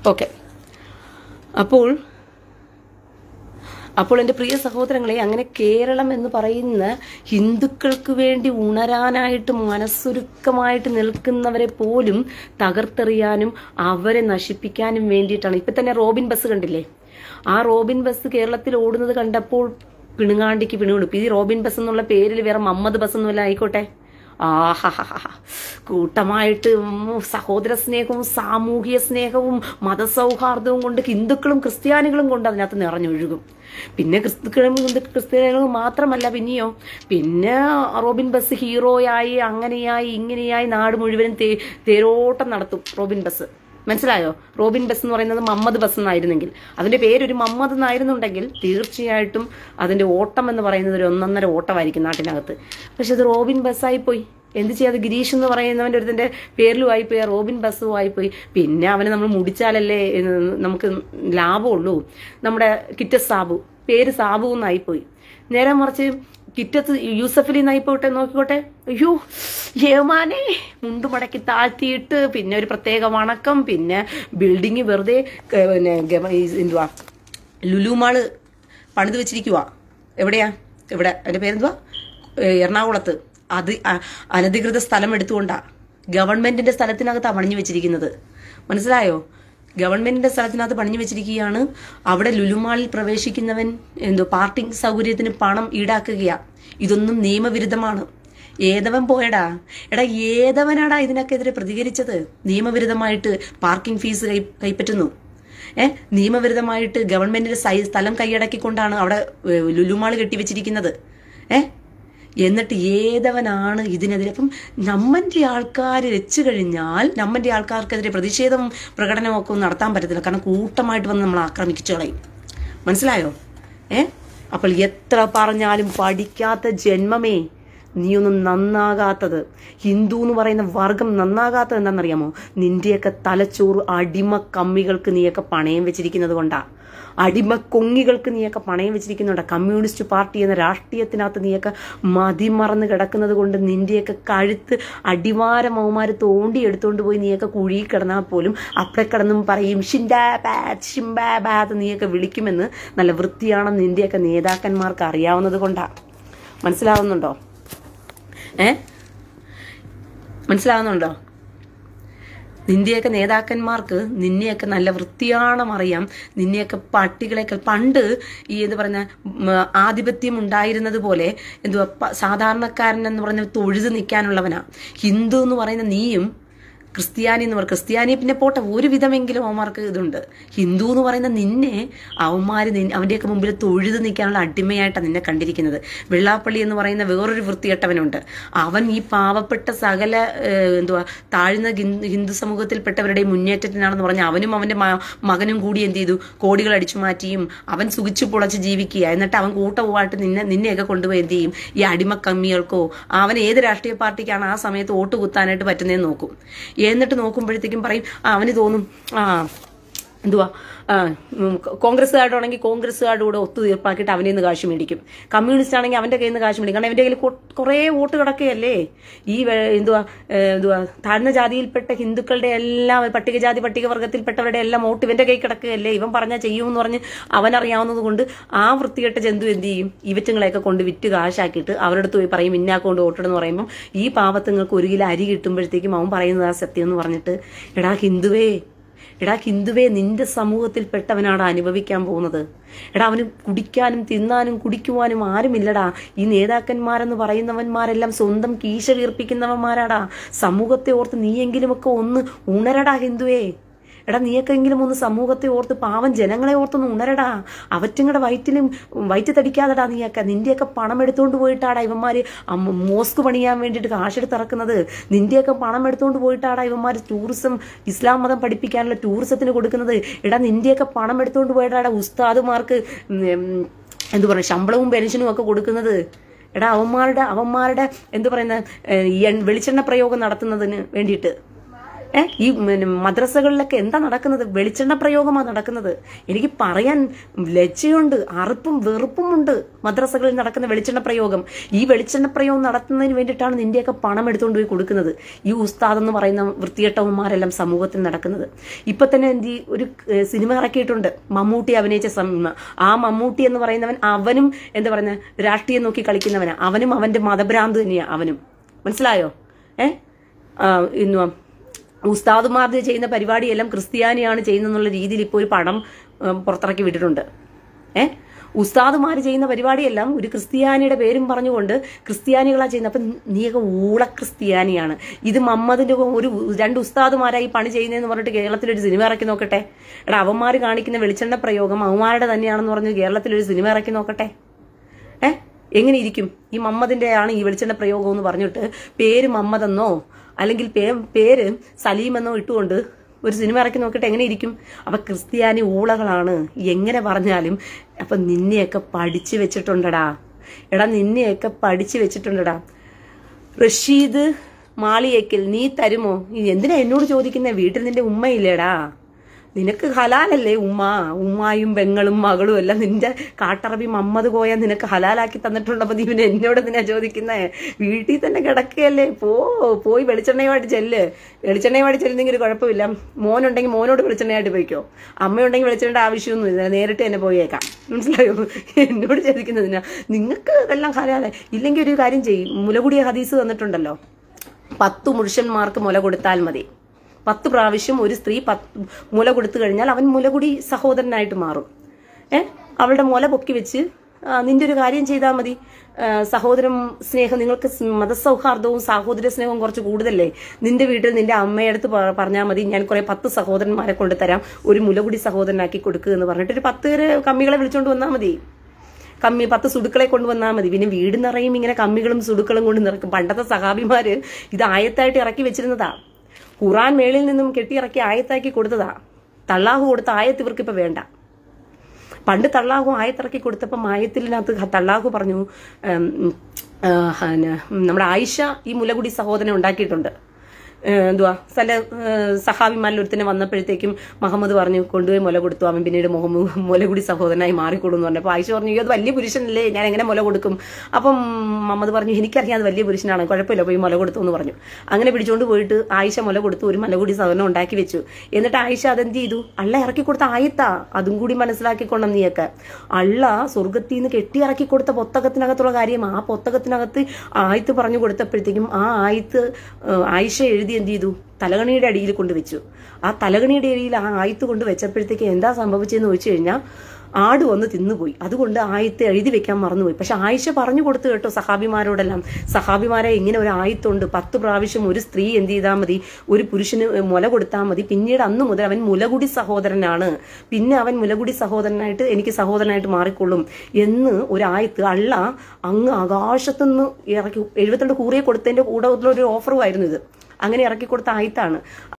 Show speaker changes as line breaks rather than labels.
okay അപ്പോൾ അപ്പോൾ എൻ്റെ പ്രിയ സഹോദരങ്ങളെ അങ്ങനെ കേരളം എന്ന് പറയുന്ന ഹിന്ദുക്കൾക്ക് വേണ്ടി ഉണരാനായിട്ട് മനസ്സുരുക്കമായിട്ട് നിൽക്കുന്നവരെ പോലും തകർത്തെറിയാനും അവരെ നശിപ്പിക്കാനും വേണ്ടിയിട്ടാണ് ഇപ്പൊ തന്നെ റോബിൻ ബസ് കണ്ടില്ലേ ആ റോബിൻ ബസ് കേരളത്തിൽ ഓടുന്നത് കണ്ടപ്പോൾ പിണുങ്ങാണ്ടിക്ക് പിണുകൊടുക്കും ഈ റോബിൻ ബസ് എന്നുള്ള പേരിൽ വേറെ മമ്മദ് ബസ് ഒന്നുമല്ല ആയിക്കോട്ടെ ആഹാ കൂട്ടമായിട്ട് ഉം സഹോദര സ്നേഹവും സാമൂഹിക സ്നേഹവും മതസൗഹാർദ്ദവും കൊണ്ട് ഹിന്ദുക്കളും ക്രിസ്ത്യാനികളും കൊണ്ട് അതിനകത്ത് നിറഞ്ഞൊഴുകും പിന്നെ ക്രിസ്തുക്കളും ഹിന്ദു- ക്രിസ്ത്യാനികളും മാത്രമല്ല പിന്നെയോ പിന്നെ റോബിൻ ബസ് ഹീറോയായി അങ്ങനെയായി ഇങ്ങനെയായി നാട് മുഴുവനും തേ- തേരോട്ടം നടത്തും റോബിൻ ബസ് മനസ്സിലായോ റോബിൻ ബസ് എന്ന് പറയുന്നത് മമ്മദ് ബസ് എന്നായിരുന്നെങ്കിൽ അതിന്റെ പേരൊരു മമ്മദ് എന്നായിരുന്നുണ്ടെങ്കിൽ തീർച്ചയായിട്ടും അതിന്റെ ഓട്ടം എന്ന് പറയുന്നത് ഒരു ഒന്നൊന്നര ഓട്ടമായിരിക്കും നാട്ടിനകത്ത് പക്ഷെ അത് റോബിൻ ബസ്സായി പോയി എന്ത് ചെയ്യാതെ ഗിരീഷ് എന്ന് പറയുന്നവന്റെ ഒരുത്തിന്റെ പേരിലും ആയിപ്പോയി ആ റോബിൻ ബസ്സും ആയിപ്പോയി പിന്നെ അവനെ നമ്മൾ മുടിച്ചാലല്ലേ ഏ, നമുക്ക് ലാഭമുള്ളൂ നമ്മുടെ കിറ്റ സാബു പേര് സാബു എന്നായിപ്പോയി നേരെ മറിച്ച് കിറ്റത്ത് യൂസഫലി എന്നായിപ്പോട്ടെ നോക്കിക്കോട്ടെ അയ്യോ ഏമാനെ മുണ്ട് മടക്കി താഴ്ത്തിയിട്ട് പിന്നെ ഒരു പ്രത്യേക വണക്കം പിന്നെ ബിൽഡിങ് വെറുതെ ഏ, പിന്നെ ഗവ- ഈ എന്തുവാ ലുലുമാള് പണിത് വെച്ചിരിക്കുക എവിടെയാ എവിടെ അതിന്റെ പേരെന്തുവാ ഏ, എറണാകുളത്ത് അത് അ- അനധികൃത സ്ഥലം എടുത്തുകൊണ്ടാ ഗവൺമെന്റിന്റെ സ്ഥലത്തിനകത്താ പണിഞ്ഞു വെച്ചിരിക്കുന്നത് മനസ്സിലായോ ഗവൺമെന്റിന്റെ സ്ഥലത്തിനകത്ത് പണിഞ്ഞു വെച്ചിരിക്കുകയാണ് അവിടെ ലുലുമാളിൽ പ്രവേശിക്കുന്നവൻ എന്തോ പാർക്കിംഗ് സൗകര്യത്തിന് പണം ഈടാക്കുകയാ ഇതൊന്നും നിയമവിരുദ്ധമാണ് ഏതവൻ പോയടാ എടാ ഏതവനാടാ ഇതിനൊക്കെതിരെ പ്രതികരിച്ചത് നിയമവിരുദ്ധമായിട്ട് പാർക്കിംഗ് ഫീസ് കൈ കൈപ്പറ്റുന്നു ഏ നിയമവിരുദ്ധമായിട്ട് ഗവൺമെന്റിന്റെ സൈ സ്ഥലം കൈയടക്കിക്കൊണ്ടാണ് അവിടെ ഏ, ലുലുമാള് കെട്ടിവെച്ചിരിക്കുന്നത് ഏ എന്നിട്ട് ഏതവനാണ് ഇതിനെതിരെ അപ്പം നമ്മന്റെ ആൾക്കാർ വെച്ചു കഴിഞ്ഞാൽ നമ്മന്റെ ആൾക്കാർക്കെതിരെ പ്രതിഷേധവും പ്രകടനവും ഒക്കെ ഒന്നും നടത്താൻ പറ്റത്തില്ല കാരണം കൂട്ടമായിട്ട് വന്ന് നമ്മൾ ആക്രമിച്ചു കളയും മനസ്സിലായോ ഏ അപ്പോൾ എത്ര പറഞ്ഞാലും പഠിക്കാത്ത ജന്മമേ നീയൊന്നും നന്നാകാത്തത് ഹിന്ദു എന്ന് പറയുന്ന വർഗം നന്നാകാത്തത് എന്താണെന്നറിയാമോ നിന്റെയൊക്കെ തലച്ചോറ് അടിമ കമ്മികൾക്ക് നീയൊക്കെ പണയം വെച്ചിരിക്കുന്നത് കൊണ്ടാ അടിമ കൊങ്ങികൾക്ക് നീയൊക്കെ പണയം വെച്ചിരിക്കുന്നുണ്ട് കമ്മ്യൂണിസ്റ്റ് പാർട്ടി എന്ന രാഷ്ട്രീയത്തിനകത്ത് നീയൊക്കെ മതിമറന്ന് കിടക്കുന്നത് കൊണ്ട് നിന്റെയൊക്കെ കഴുത്ത് അടിവാരം അവന്മാര് തോണ്ടി എടുത്തുകൊണ്ട് പോയി നീയൊക്കെ കുഴി കിടന്നാൽ പോലും അവിടെ കിടന്നും പറയും ഷിൻഡാബാദ് ഷിംബാബാദ് നീയൊക്കെ വിളിക്കുമെന്ന് നല്ല വൃത്തിയാണെന്ന് നിന്റെയൊക്കെ നേതാക്കന്മാർക്ക് അറിയാവുന്നത് കൊണ്ടാ മനസ്സിലാവുന്നുണ്ടോ ഏ മനസ്സിലാവുന്നുണ്ടോ നിന്റെയൊക്കെ നേതാക്കന്മാർക്ക് നിന്നെയൊക്കെ നല്ല വൃത്തിയാണം അറിയാം നിന്നെയൊക്കെ പട്ടികളെയൊക്കെ പണ്ട് ഈ എന്ന് പറഞ്ഞ ഉം, ആധിപത്യം ഉണ്ടായിരുന്നത് പോലെ എന്തുവാ പ- സാധാരണക്കാരൻ എന്ന് പറഞ്ഞ തൊഴുത് നിൽക്കാനുള്ളവനാ ഹിന്ദു എന്ന് പറയുന്ന നീയും ക്രിസ്ത്യാനി എന്ന് പറയും ക്രിസ്ത്യാനി പിന്നെ പോട്ടെ ഒരു വിധമെങ്കിലും അവന്മാർക്ക് ഇതുണ്ട് ഹിന്ദു എന്ന് പറയുന്ന നിന്നെ അവന്മാർ അവന്റെയൊക്കെ മുമ്പിൽ തൊഴുത് നിൽക്കാനുള്ള അടിമയായിട്ടാണ് നിന്നെ കണ്ടിരിക്കുന്നത് വെള്ളാപ്പള്ളി എന്ന് പറയുന്ന വേറൊരു വൃത്തികെട്ടവനുണ്ട് അവൻ ഈ പാവപ്പെട്ട സകല ഏഹ്, എന്തുവാ താഴ്ന്ന ഹിന്ദു ഹിന്ദു സമൂഹത്തിൽപ്പെട്ടവരുടെ മുന്നേറ്റത്തിനാണെന്ന് പറഞ്ഞ് അവനും അവന്റെ മ- മകനും കൂടി എന്ത് ചെയ്തു കോടികൾ അടിച്ചു മാറ്റിയും അവൻ സുഖിച്ചു പൊളച്ച് ജീവിക്കുക എന്നിട്ട് അവൻ കൂട്ടവുമായിട്ട് നിന്നെ നിന്നെയൊക്കെ കൊണ്ടുപോയി എന്ത് ചെയ്യും ഈ അടിമ കമ്മികൾക്കോ അവൻ ഏത് രാഷ്ട്രീയ പാർട്ടിക്കാണ് ആ സമയത്ത് വോട്ട് കുത്താനായിട്ട് പറ്റുന്നതെന്ന് നോക്കും എന്നിട്ട് നോക്കുമ്പോഴത്തേക്കും പറയും ആ, അവന് തോന്നും ആ എന്തുവാ ആ, ഉം, കോൺഗ്രസ്സുകാരോടാണെങ്കിൽ കോൺഗ്രസ്സുകാരുടെ കൂടെ ഒത്തുതീർപ്പാക്കിയിട്ട് അവനിൽ നിന്ന് കാശ് മേടിക്കും കമ്മ്യൂണിസ്റ്റ് ആണെങ്കിൽ അവന്റെ കയ്യിൽ നിന്ന് കാശ് മേടിക്കും കാരണം അവന്റെ കയ്യിൽ കൊ- കുറേ വോട്ട് കിടക്കുകയല്ലേ ഈ വെ- എന്തുവാ ഏ, എന്തുവാ താഴ്ന്ന ജാതിയിൽപ്പെട്ട ഹിന്ദുക്കളുടെ എല്ലാം പട്ടികജാതി പട്ടികവർഗത്തിൽപ്പെട്ടവരുടെ എല്ലാം വോട്ട് ഇവന്റെ കൈ കിടക്കുകയല്ലേ ഇവൻ പറഞ്ഞാൽ ചെയ്യുമെന്ന് പറഞ്ഞ് അവനറിയാവുന്നത് കൊണ്ട് ആ വൃത്തികെട്ട ജന്തു എന്ത് ചെയ്യും ഇവറ്റുങ്ങളെയൊക്കെ കൊണ്ട് വിറ്റ് കാശാക്കിയിട്ട് അവരുടെ അടുത്ത് പോയി പറയും ഇന്നാക്കൊണ്ട് വോട്ടിടെന്ന് പറയുമ്പോൾ ഈ പാവത്തുങ്ങൾക്ക് ഒരു കിലോ അരി കിട്ടുമ്പോഴത്തേക്കും അവൻ പറയുന്നത് ആ സത്യം എന്ന് പറഞ്ഞിട്ട് എടാ ഹിന്ദുവേ എടാ ഹിന്ദുവേ നിന്റെ സമൂഹത്തിൽപ്പെട്ടവനാണ് അനുഭവിക്കാൻ പോകുന്നത് എടാ അവന് കുടിക്കാനും തിന്നാനും കുടിക്കുവാനും ആരുമില്ലടാ ഈ നേതാക്കന്മാരെന്ന് പറയുന്നവന്മാരെല്ലാം സ്വന്തം കീശ വീർപ്പിക്കുന്നവന്മാരാടാ സമൂഹത്തെ ഓർത്ത് നീയെങ്കിലുമൊക്കെ ഒന്ന് ഉണരടാ ഹിന്ദുവേ എടാ നീയൊക്കെങ്കിലും ഒന്ന് സമൂഹത്തെ ഓർത്ത് പാവം ജനങ്ങളെ ഓർത്തൊന്ന് ഉണരടാ അവറ്റങ്ങളുടെ വയറ്റിലും വയറ്റ് തടിക്കാതെടാ നീയൊക്കെ നിന്റെയൊക്കെ പണം എടുത്തുകൊണ്ട് പോയിട്ടാടാ ഇവന്മാര് അമ്മ- മോസ്ക് പണിയാൻ വേണ്ടിയിട്ട് കാശെടുത്ത് ഇറക്കുന്നത് നിന്റെയൊക്കെ പണം എടുത്തുകൊണ്ട് പോയിട്ടാടാ ഇവന്മാര് ടൂറിസം ഇസ്ലാം മതം പഠിപ്പിക്കാനുള്ള ടൂറിസത്തിന് കൊടുക്കുന്നത് എടാ നിന്റെയൊക്കെ പണം എടുത്തുകൊണ്ട് പോയിട്ടാടാ ഉസ്താദുമാർക്ക് ഉം, ഉം, എന്ത് പറയുക ശമ്പളവും പെൻഷനും ഒക്കെ കൊടുക്കുന്നത് എടാ അവന്മാരുടെ അവന്മാരുടെ എന്ത് പറയുന്ന ഏഹ്, ഈ എൺ- വെളിച്ചെണ്ണ പ്രയോഗം നടത്തുന്നതിന് വേണ്ടിയിട്ട് ഏഹ് ഈ പിന്നെ മദ്രസകളിലൊക്കെ എന്താ നടക്കുന്നത് വെളിച്ചെണ്ണ പ്രയോഗമാണ് നടക്കുന്നത് എനിക്ക് പറയാൻ ലജ്ജയുണ്ട് അറുപ്പും വെറുപ്പുമുണ്ട് മദ്രസകളിൽ നടക്കുന്ന വെളിച്ചെണ്ണ പ്രയോഗം ഈ വെളിച്ചെണ്ണ പ്രയോഗം നടത്തുന്നതിന് വേണ്ടിയിട്ടാണ് നിന്റെയൊക്കെ പണം എടുത്തുകൊണ്ട് പോയി കൊടുക്കുന്നത് ഈ ഉസ്താദ് എന്ന് പറയുന്ന വൃത്തികെട്ടവന്മാരെല്ലാം സമൂഹത്തിൽ നടക്കുന്നത് ഇപ്പൊ തന്നെ എന്ത് ഈ ഒരു ഏഹ്, സിനിമ ഇറക്കിയിട്ടുണ്ട് മമ്മൂട്ടി അഭിനയിച്ച സിനിമ ആ മമ്മൂട്ടി എന്ന് പറയുന്നവൻ അവനും എന്താ പറയുന്ന രാഷ്ട്രീയം നോക്കി കളിക്കുന്നവനാ അവനും അവന്റെ മതഭ്രാന്ത് തന്നെയാ അവനും മനസ്സിലായോ ഏഹ് ഇന്നു ഉസ്താദുമാർ ചെയ്യുന്ന പരിപാടിയെല്ലാം ക്രിസ്ത്യാനിയാണ് ചെയ്യുന്നതെന്നുള്ള രീതിയിൽ ഇപ്പോൾ ഒരു പടം ഉം, പുറത്തിറക്കി വിട്ടിട്ടുണ്ട് ഏ ഉസ്താദുമാർ ചെയ്യുന്ന പരിപാടിയെല്ലാം ഒരു ക്രിസ്ത്യാനിയുടെ പേരും പറഞ്ഞുകൊണ്ട് ക്രിസ്ത്യാനികളാ ചെയ്യുന്നത് അപ്പം നീയൊക്കെ ഊള ക്രിസ്ത്യാനിയാണ് ഇത് മമ്മദിന്റെ ഒരു രണ്ട് ഉസ്താദുമാരായി പണി ചെയ്യുന്നതെന്ന് പറഞ്ഞിട്ട് കേരളത്തിലൊരു സിനിമ ഇറക്കി നോക്കട്ടെ എടാ അവന്മാർ കാണിക്കുന്ന വെളിച്ചെണ്ണ പ്രയോഗം അവന്മാരുടെ തന്നെയാണെന്ന് പറഞ്ഞ് കേരളത്തിലൊരു സിനിമ ഇറക്കി നോക്കട്ടെ ഏ എങ്ങനെ ഇരിക്കും ഈ മമ്മദിന്റെ ആണ് ഈ വെളിച്ചെണ്ണ പ്രയോഗം എന്ന് പറഞ്ഞിട്ട് പേര് മമ്മദെന്നോ അല്ലെങ്കിൽ പേ- പേര് സലീമെന്നോ ഇട്ടുകൊണ്ട് ഒരു സിനിമ ഇറക്കി നോക്കിയിട്ട് എങ്ങനെ ഇരിക്കും അപ്പൊ ക്രിസ്ത്യാനി ഊളകളാണ് എങ്ങനെ പറഞ്ഞാലും അപ്പൊ നിന്നെയൊക്കെ പഠിച്ചു വെച്ചിട്ടുണ്ടടാ എടാ നിന്നെയൊക്കെ പഠിച്ചു വെച്ചിട്ടുണ്ടടാ റഷീദ് മാളിയേക്കൽ നീ തരുമോ ഈ എന്തിനാ എന്നോട് ചോദിക്കുന്നേ വീട്ടിൽ നിന്റെ ഉമ്മയില്ലേടാ നിനക്ക് ഹലാലല്ലേ ഉമ്മ ഉമ്മായും പെങ്ങളും മകളും എല്ലാം നിന്റെ കാട്ടറബി മമ്മത് പോയാൽ നിനക്ക് ഹലാലാക്കി തന്നിട്ടുണ്ടപ്പോ നീ പിന്നെ എന്നോട് എന്തിനാ ചോദിക്കുന്നേ വീട്ടിൽ തന്നെ കിടക്കുകയല്ലേ പോ പോയി വെളിച്ചെണ്ണയുമായിട്ട് ചെല്ല് വെളിച്ചെണ്ണയുമായിട്ട് ചെല്ലുന്നെങ്കിൽ ഒരു കുഴപ്പമില്ല മോനുണ്ടെങ്കിൽ മോനോട് വെളിച്ചെണ്ണയായിട്ട് പോയിക്കോ അമ്മയുണ്ടെങ്കിൽ വെളിച്ചെണ്ണയുടെ ആവശ്യമൊന്നുമില്ല നേരിട്ട് തന്നെ പോയേക്കാം മനസ്സിലായോ എന്നോട് ചോദിക്കുന്നതിനാ നിങ്ങൾക്ക് എല്ലാം ഹലാല ഇല്ലെങ്കിൽ ഒരു കാര്യം ചെയ്യും മുലകുടിയ ഹദീസ് തന്നിട്ടുണ്ടല്ലോ പത്തു പുരുഷന്മാർക്ക് മുല കൊടുത്താൽ മതി പത്ത് പ്രാവശ്യം ഒരു സ്ത്രീ പത്ത് മുല കൊടുത്തു കഴിഞ്ഞാൽ അവൻ മുലകുടി സഹോദരനായിട്ട് മാറും ഏ അവളുടെ മുല പൊക്കി വെച്ച് ആ, നിന്റെ ഒരു കാര്യം ചെയ്താൽ മതി ആ, സഹോദരം സ്നേഹം നിങ്ങൾക്ക് സ് മതസൗഹാർദ്ദവും സഹോദര സ്നേഹവും കുറച്ച് കൂടുതലല്ലേ നിന്റെ വീട്ടിൽ നിന്റെ അമ്മയടുത്ത് പ- പറഞ്ഞാൽ മതി ഞാൻ കുറെ പത്ത് സഹോദരന്മാരെ കൊണ്ട് തരാം ഒരു മുലകുടി സഹോദരനാക്കി കൊടുക്കുക എന്ന് പറഞ്ഞിട്ട് ഒരു പത്ത് പേര് കമ്മികളെ വിളിച്ചോണ്ട് വന്നാൽ മതി കമ്മി പത്ത് സുടുക്കളെ കൊണ്ടുവന്നാൽ മതി പിന്നെ വീട് നിറയും ഇങ്ങനെ കമ്മികളും സുടുക്കളും കൊണ്ട് നിറക്കും പണ്ടത്തെ സഹാബിമാര് ഇത് ആയത്തായിട്ട് ഇറക്കി വെച്ചിരുന്നതാ ഖുറാൻ മേളിൽ നിന്നും കെട്ടിയിറക്കി ആയത്താക്കി കൊടുത്തതാ തള്ളാഹു കൊടുത്ത ആയത്ത് ഇവർക്ക് ഇപ്പൊ വേണ്ട പണ്ട് തള്ളാഹു ആയത്തിറക്കി കൊടുത്തപ്പം ആയത്തിനകത്ത് തള്ളാഹു പറഞ്ഞു ഉം, ആ, ഹന- നമ്മുടെ ആയിഷ ഈ മുലകുടി സഹോദരനെ ഉണ്ടാക്കിയിട്ടുണ്ട് ഏഹ് എന്തുവാ ചില സഹാബിമാരിൽ ഒരുത്തന്നെ വന്നപ്പോഴത്തേക്കും മുഹമ്മദ് പറഞ്ഞു കൊണ്ടുപോയി മുല കൊടുത്തു അവൻ പിന്നീട് മുഹമ്മദ് മുലകുടി സഹോദരനായി മാറിക്കൊള്ളു എന്ന് പറഞ്ഞപ്പോൾ ആയിഷ പറഞ്ഞു "അയ്യോ, അത് വലിയ പുരുഷനല്ലേ ഞാൻ എങ്ങനെ മുല കൊടുക്കും അപ്പം മുഹമ്മദ് പറഞ്ഞു എനിക്കറിയാം അത് വലിയ പുരുഷനാണ് കുഴപ്പമില്ല പോയി മുല കൊടുത്തു എന്ന് പറഞ്ഞു അങ്ങനെ പിടിച്ചുകൊണ്ട് പോയിട്ട് ആയിഷ മുല കൊടുത്തു ഒരു മുലകുടി സഹോദരൻ ഉണ്ടാക്കി വെച്ചു എന്നിട്ട് ആയിഷ അതെന്ത് ചെയ്തു അള്ള ഇറക്കി കൊടുത്ത ആയത്താ അതും കൂടി മനസ്സിലാക്കിക്കൊള്ളം നീയൊക്കെ അള്ള സ്വർഗത്തിൽ നിന്ന് കെട്ടി ഇറക്കി കൊടുത്ത പൊത്തകത്തിനകത്തുള്ള കാര്യം ആ പൊത്തകത്തിനകത്ത് ആയത്ത് പറഞ്ഞു കൊടുത്തപ്പോഴത്തേക്കും ആ ആയത്ത് ഏഹ്, ആയിഷ എഴുതി എന്ത് ചെയ്തു തലകണിയുടെ അടിയിൽ കൊണ്ടുവച്ചു ആ തലകണിയുടെ അടിയിൽ ആ ആയത്ത് കൊണ്ട് വെച്ചപ്പോഴത്തേക്ക് എന്താ സംഭവിച്ചതെന്ന് ചോദിച്ചു കഴിഞ്ഞാൽ ആട് വന്ന് തിന്നുപോയി അതുകൊണ്ട് ആയത്ത് എഴുതി വെക്കാൻ മറന്നുപോയി പക്ഷെ ആയിഷ പറഞ്ഞു കൊടുത്തു കേട്ടോ സഹാബിമാരോടെല്ലാം സഹാബിമാരെ ഇങ്ങനെ ഒരു ആയത്തുണ്ട് പത്ത് പ്രാവശ്യം ഒരു സ്ത്രീ എന്ത് ചെയ്താൽ മതി ഒരു പുരുഷന് മുല കൊടുത്താൽ മതി പിന്നീട് അന്ന് മുതൽ അവൻ മുലകുടി സഹോദരനാണ് പിന്നെ അവൻ മുലകുടി സഹോദരനായിട്ട് എനിക്ക് സഹോദരനായിട്ട് മാറിക്കൊള്ളും എന്ന് ഒരു ആയത്ത് അള്ള അങ്ങ് ആകാശത്തുനിന്ന് ഇറക്കി എഴുപത്തിരണ്ട് കൂറിയെ കൊടുത്തതിന്റെ കൂടെ ഒരു ഓഫറുമായിരുന്നു ഇത് അങ്ങനെ ഇറക്കി കൊടുത്ത ആയത്താണ്